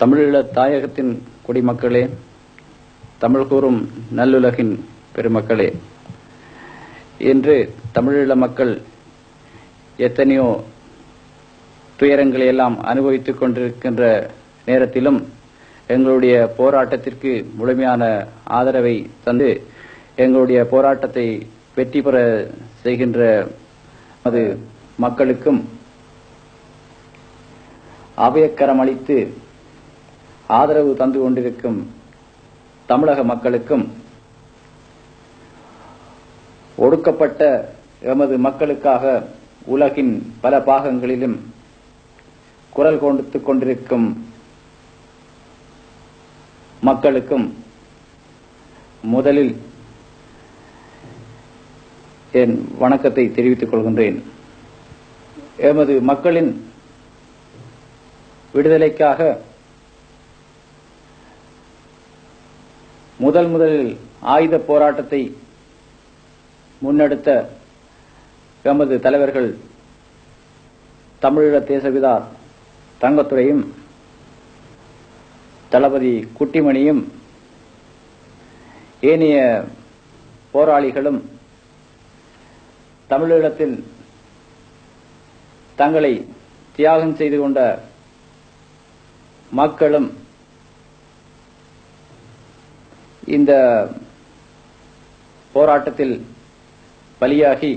தமிழீழ தாயகத்தின் குடிமக்களே தமிழ் கூறும் நல்லுலகின் பெருமக்களே இன்று தமிழீழ மக்கள் எத்தனையோ துயரங்களை எல்லாம் அனுபவித்துக் கொண்டிருக்கின்ற நேரத்திலும் எங்களுடைய போராட்டத்திற்கு முழுமையான ஆதரவை தந்து எங்களுடைய போராட்டத்தை வெற்றி பெற செய்கின்ற அது மக்களுக்கும் அபயக்கரம் அளித்து ஆதரவு தந்து கொண்டிருக்கும் தமிழக மக்களுக்கும் ஒடுக்கப்பட்ட எமது மக்களுக்காக உலகின் பல பாகங்களிலும் குரல் கொடுத்துக் கொண்டிருக்கும் மக்களுக்கும் முதலில் என் வணக்கத்தை தெரிவித்துக் கொள்கின்றேன் எமது மக்களின் விடுதலைக்காக முதல் முதலில் ஆயுத போராட்டத்தை முன்னெடுத்த எமது தலைவர்கள் தமிழீழ தேசபிதா தங்கத்துறையும் தளபதி குட்டிமணியும் ஏனைய போராளிகளும் தமிழீழத்தில் தங்களை தியாகம் செய்து கொண்ட மக்களும் இந்த போராட்டத்தில் பலியாகி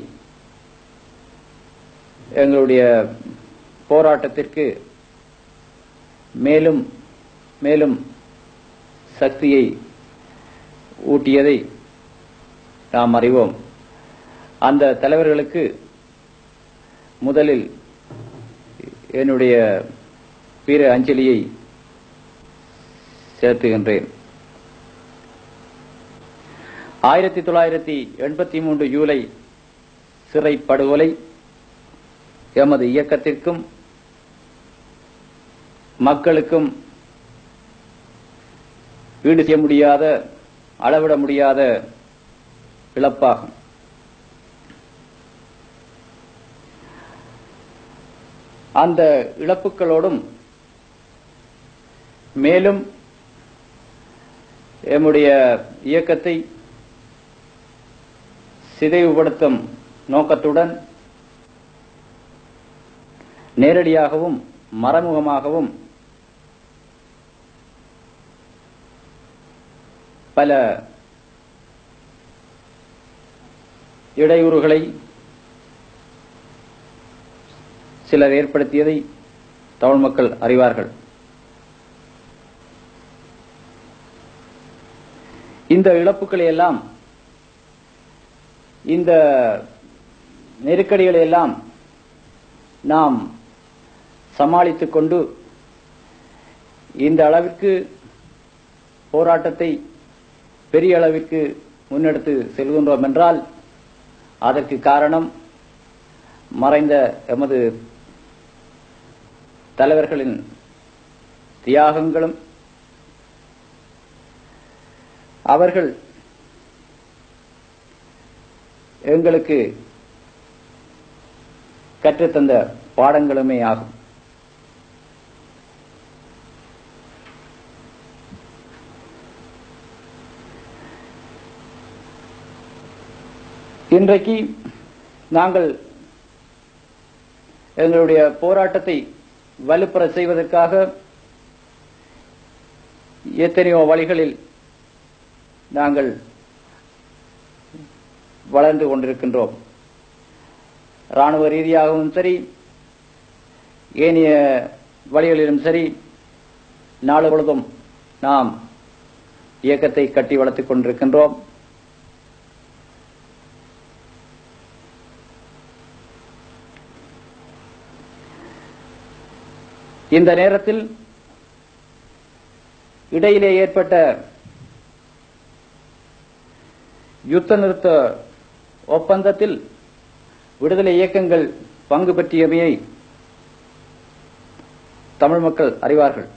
எங்களுடைய போராட்டத்திற்கு மேலும் மேலும் சக்தியை ஊட்டியதை நாம் அறிவோம் அந்த தலைவர்களுக்கு முதலில் என்னுடைய வீர அஞ்சலியை செலுத்துகின்றேன் ஆயிரத்தி தொள்ளாயிரத்தி எண்பத்தி மூன்று ஜூலை சிறை படுகொலை எமது இயக்கத்திற்கும் மக்களுக்கும் ஈடு செய்ய முடியாத அளவிட முடியாத இழப்பாகும் அந்த இழப்புகளோடும் மேலும் எம்முடைய இயக்கத்தை சிதைவுபடுத்தும் நோக்கத்துடன் நேரடியாகவும் மறைமுகமாகவும் பல இடையூறுகளை சிலர் ஏற்படுத்தியதை தமிழ் மக்கள் அறிவார்கள் இந்த இழப்புகளை எல்லாம் இந்த நெருக்கடிகளை எல்லாம் நாம் சமாளித்துக் கொண்டு இந்த அளவிற்கு போராட்டத்தை பெரிய அளவிற்கு முன்னெடுத்து செல்கின்றோம் என்றால் அதற்கு காரணம் மறைந்த எமது தலைவர்களின் தியாகங்களும் அவர்கள் எங்களுக்கு கற்றுத்தந்த பாடங்களுமே ஆகும் இன்றைக்கு நாங்கள் எங்களுடைய போராட்டத்தை வலுப்பெற செய்வதற்காக எத்தனையோ வழிகளில் நாங்கள் வளர்ந்து கொண்டிருக்கின்றோம் ராணுவ ரீதியாகவும் சரி ஏனைய வழிகளிலும் சரி நாடு பொழுதும் நாம் இயக்கத்தை கட்டி வளர்த்துக் கொண்டிருக்கின்றோம் இந்த நேரத்தில் இடையிலே ஏற்பட்ட யுத்த நிறுத்த ஒப்பந்தத்தில் விடுதலை இயக்கங்கள் பங்கு பற்றியமையை தமிழ் மக்கள் அறிவார்கள்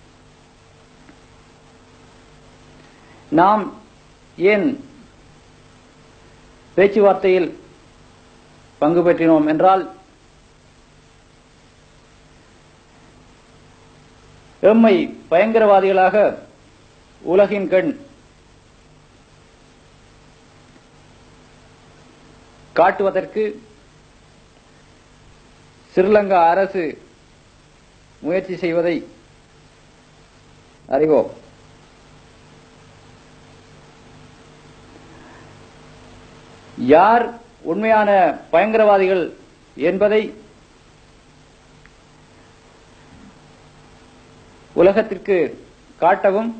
நாம் ஏன் பேச்சுவார்த்தையில் பங்கு பெற்றினோம் என்றால் எம்மை பயங்கரவாதிகளாக உலகின் கண் காட்டுவதற்கு ஸ்ரீலங்கா அரசு முயற்சி செய்வதை அறிவோம் யார் உண்மையான பயங்கரவாதிகள் என்பதை உலகத்திற்கு காட்டவும்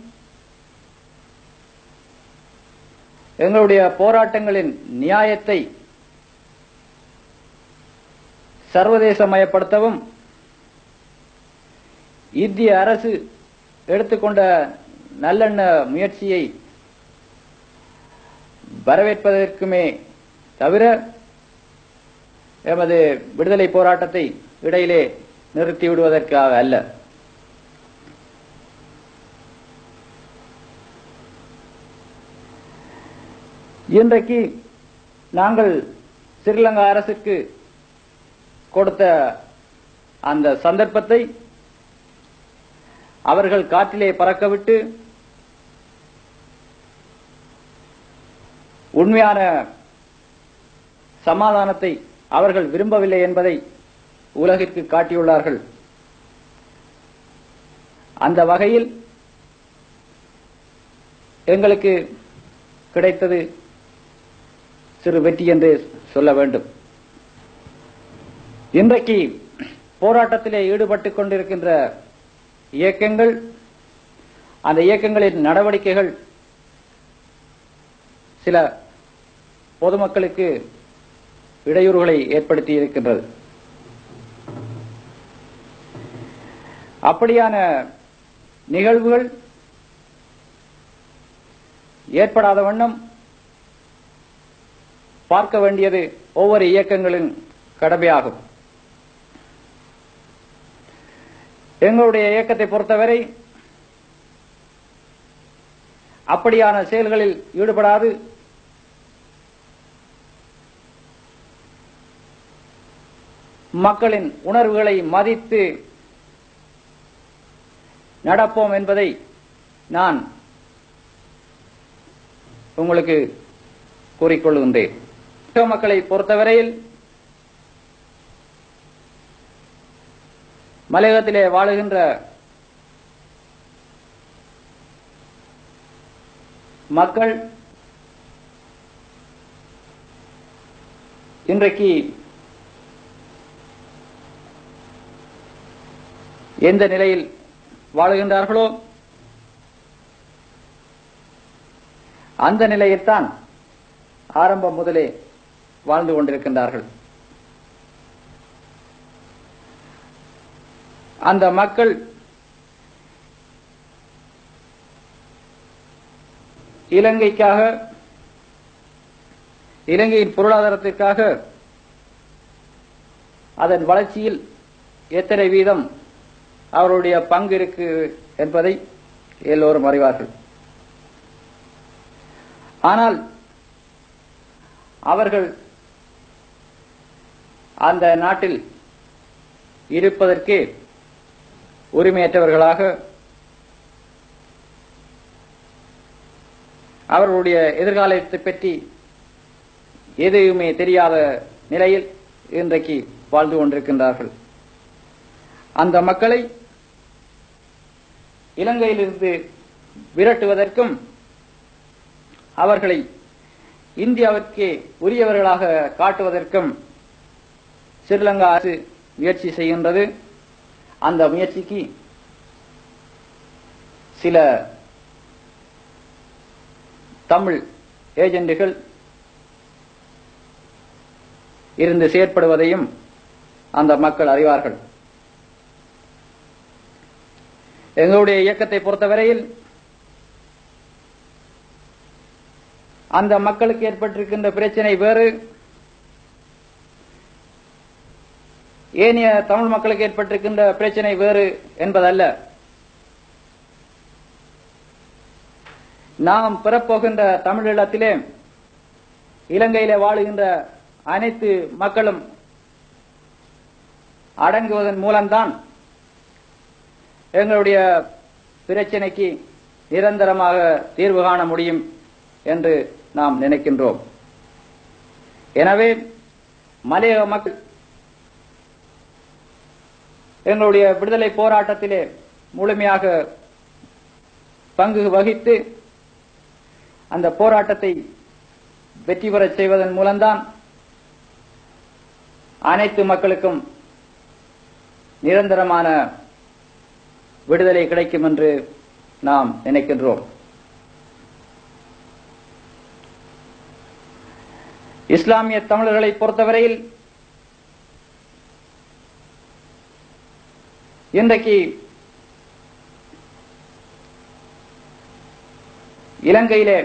எங்களுடைய போராட்டங்களின் நியாயத்தை சர்வதேசமயப்படுத்தவும் இந்திய அரசு எடுத்துக்கொண்ட நல்லெண்ண முயற்சியை வரவேற்பதற்குமே தவிர எமது விடுதலை போராட்டத்தை இடையிலே நிறுத்தி விடுவதற்காக அல்ல இன்றைக்கு நாங்கள் ஸ்ரீலங்கா அரசுக்கு கொடுத்த அந்த சந்தர்ப்பத்தை அவர்கள் காற்றிலே பறக்கவிட்டு உண்மையான சமாதானத்தை அவர்கள் விரும்பவில்லை என்பதை உலகிற்கு காட்டியுள்ளார்கள் அந்த வகையில் எங்களுக்கு கிடைத்தது சிறு வெற்றி என்று சொல்ல வேண்டும் இன்றைக்கு போராட்டத்திலே ஈடுபட்டுக் கொண்டிருக்கின்ற இயக்கங்கள் அந்த இயக்கங்களின் நடவடிக்கைகள் சில பொதுமக்களுக்கு இடையூறுகளை ஏற்படுத்தி இருக்கின்றது அப்படியான நிகழ்வுகள் ஏற்படாத வண்ணம் பார்க்க வேண்டியது ஒவ்வொரு இயக்கங்களின் கடமையாகும் எங்களுடைய இயக்கத்தை பொறுத்தவரை அப்படியான செயல்களில் ஈடுபடாது மக்களின் உணர்வுகளை மதித்து நடப்போம் என்பதை நான் உங்களுக்கு கூறிக்கொள்கின்றேன் மக்களை பொறுத்தவரையில் மலையகத்திலே வாழுகின்ற மக்கள் இன்றைக்கு எந்த நிலையில் வாழுகின்றார்களோ அந்த நிலையில்தான் ஆரம்பம் முதலே வாழ்ந்து கொண்டிருக்கின்றார்கள் அந்த மக்கள் இலங்கைக்காக இலங்கையின் பொருளாதாரத்திற்காக அதன் வளர்ச்சியில் எத்தனை வீதம் அவருடைய பங்கு இருக்கு என்பதை எல்லோரும் அறிவார்கள் ஆனால் அவர்கள் அந்த நாட்டில் இருப்பதற்கே உரிமையற்றவர்களாக அவர்களுடைய எதிர்காலத்தை பற்றி எதுவுமே தெரியாத நிலையில் இன்றைக்கு வாழ்ந்து கொண்டிருக்கின்றார்கள் அந்த மக்களை இலங்கையிலிருந்து விரட்டுவதற்கும் அவர்களை இந்தியாவிற்கே உரியவர்களாக காட்டுவதற்கும் ஸ்ரீலங்கா அரசு முயற்சி செய்கின்றது அந்த முயற்சிக்கு சில தமிழ் ஏஜெண்டுகள் இருந்து செயற்படுவதையும் அந்த மக்கள் அறிவார்கள் எங்களுடைய இயக்கத்தை பொறுத்தவரையில் அந்த மக்களுக்கு ஏற்பட்டிருக்கின்ற பிரச்சனை வேறு ஏனைய தமிழ் மக்களுக்கு ஏற்பட்டிருக்கின்ற பிரச்சனை வேறு என்பதல்ல நாம் பெறப்போகின்ற தமிழீழத்திலே இலங்கையிலே வாழுகின்ற அனைத்து மக்களும் அடங்குவதன் மூலம்தான் எங்களுடைய பிரச்சனைக்கு நிரந்தரமாக தீர்வு காண முடியும் என்று நாம் நினைக்கின்றோம் எனவே மலையக மக்கள் எங்களுடைய விடுதலை போராட்டத்திலே முழுமையாக பங்கு வகித்து அந்த போராட்டத்தை வெற்றி பெறச் செய்வதன் மூலம்தான் அனைத்து மக்களுக்கும் நிரந்தரமான விடுதலை கிடைக்கும் என்று நாம் நினைக்கின்றோம் இஸ்லாமிய தமிழர்களை பொறுத்தவரையில் இன்றைக்கு இலங்கையிலே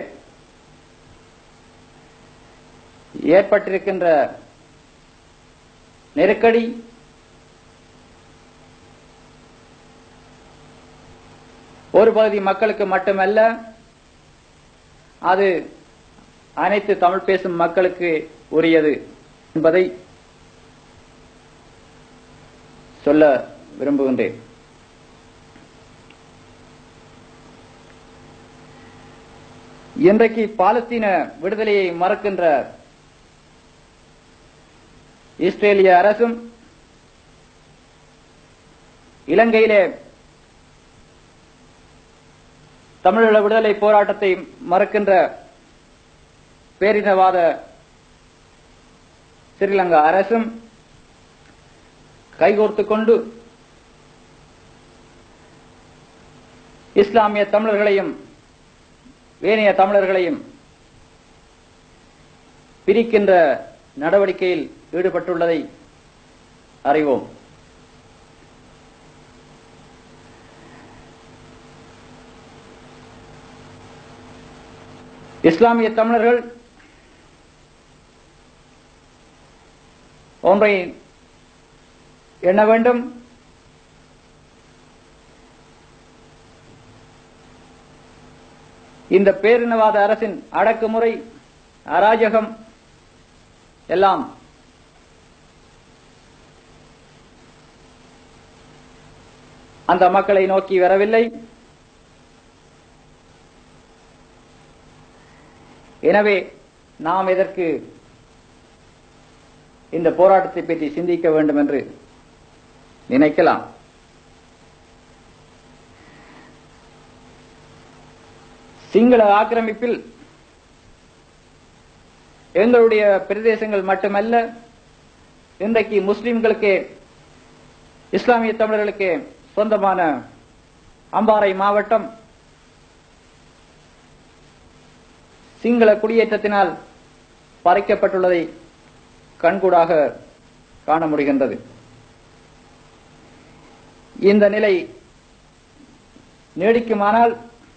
ஏற்பட்டிருக்கின்ற நெருக்கடி ஒரு பகுதி மக்களுக்கு மட்டுமல்ல அது அனைத்து தமிழ் பேசும் மக்களுக்கு உரியது என்பதை சொல்ல விரும்புகின்றேன் இன்றைக்கு பாலஸ்தீன விடுதலையை மறக்கின்ற இஸ்ரேலிய அரசும் இலங்கையிலே தமிழீழ விடுதலை போராட்டத்தை மறக்கின்ற பேரினவாத ஸ்ரீலங்கா அரசும் கைகோர்த்துக் கொண்டு இஸ்லாமிய தமிழர்களையும் ஏனைய தமிழர்களையும் பிரிக்கின்ற நடவடிக்கையில் ஈடுபட்டுள்ளதை அறிவோம் இஸ்லாமிய தமிழர்கள் ஒன்றை எண்ண வேண்டும் இந்த பேரினவாத அரசின் அடக்குமுறை அராஜகம் எல்லாம் அந்த மக்களை நோக்கி வரவில்லை எனவே நாம் இதற்கு இந்த போராட்டத்தை பற்றி சிந்திக்க வேண்டும் என்று நினைக்கலாம் சிங்கள ஆக்கிரமிப்பில் எங்களுடைய பிரதேசங்கள் மட்டுமல்ல இன்றைக்கு முஸ்லிம்களுக்கே இஸ்லாமிய தமிழர்களுக்கு சொந்தமான அம்பாறை மாவட்டம் சிங்கள குடியேற்றத்தினால் பறிக்கப்பட்டுள்ளதை கண்கூடாக காண முடிகின்றது இந்த நிலை நீடிக்குமானால்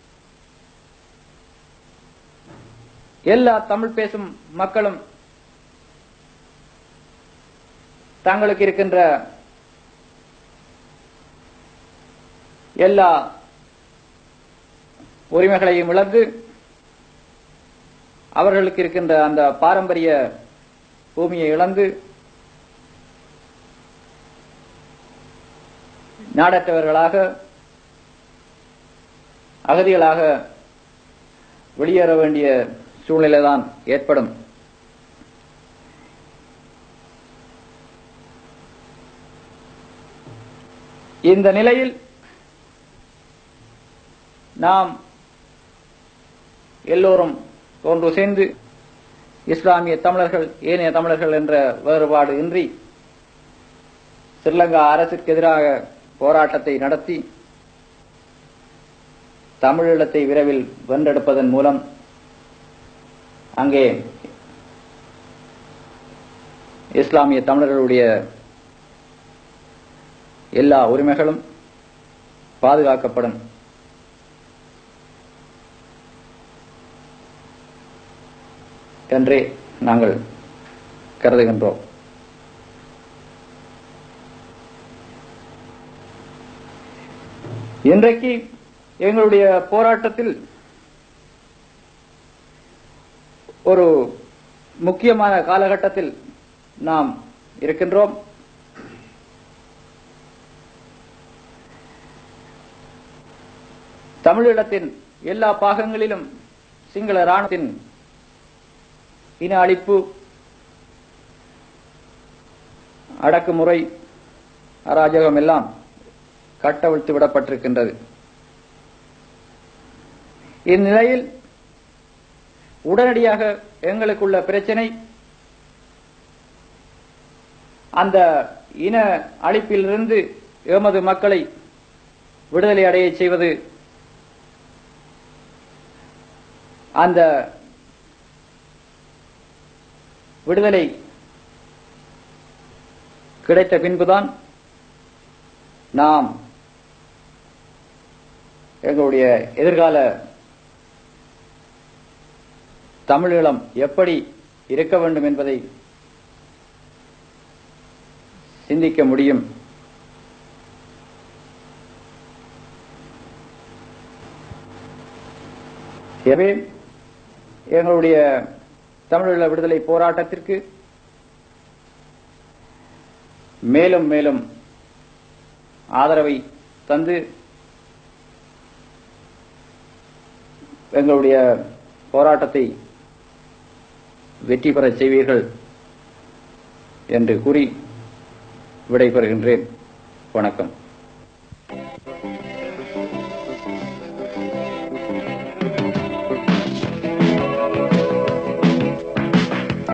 எல்லா தமிழ் பேசும் மக்களும் தங்களுக்கு இருக்கின்ற எல்லா உரிமைகளையும் இழந்து அவர்களுக்கு இருக்கின்ற அந்த பாரம்பரிய பூமியை இழந்து நாடற்றவர்களாக அகதிகளாக வெளியேற வேண்டிய சூழ்நிலைதான் ஏற்படும் இந்த நிலையில் நாம் எல்லோரும் ஒன்று சேர்ந்து இஸ்லாமிய தமிழர்கள் ஏனைய தமிழர்கள் என்ற வேறுபாடு இன்றி ஸ்ரீலங்கா அரசுக்கு எதிராக போராட்டத்தை நடத்தி தமிழீழத்தை விரைவில் வென்றெடுப்பதன் மூலம் அங்கே இஸ்லாமிய தமிழர்களுடைய எல்லா உரிமைகளும் பாதுகாக்கப்படும் என்றே நாங்கள் கருதுகின்றோம் இன்றைக்கு எங்களுடைய போராட்டத்தில் ஒரு முக்கியமான காலகட்டத்தில் நாம் இருக்கின்றோம் தமிழீழத்தின் எல்லா பாகங்களிலும் சிங்கள இராணுவத்தின் இன அழிப்பு அடக்குமுறை அராஜகம் எல்லாம் கட்டவிழ்த்து விடப்பட்டிருக்கின்றது இந்நிலையில் உடனடியாக எங்களுக்குள்ள பிரச்சனை அந்த இன அழிப்பிலிருந்து எமது மக்களை விடுதலை அடைய செய்வது அந்த விடுதலை கிடைத்த பின்புதான் நாம் எங்களுடைய எதிர்கால தமிழீழம் எப்படி இருக்க வேண்டும் என்பதை சிந்திக்க முடியும் எனவே எங்களுடைய தமிழீழ விடுதலை போராட்டத்திற்கு மேலும் மேலும் ஆதரவை தந்து எங்களுடைய போராட்டத்தை வெற்றி பெறச் செய்வீர்கள் என்று கூறி விடைபெறுகின்றேன் வணக்கம்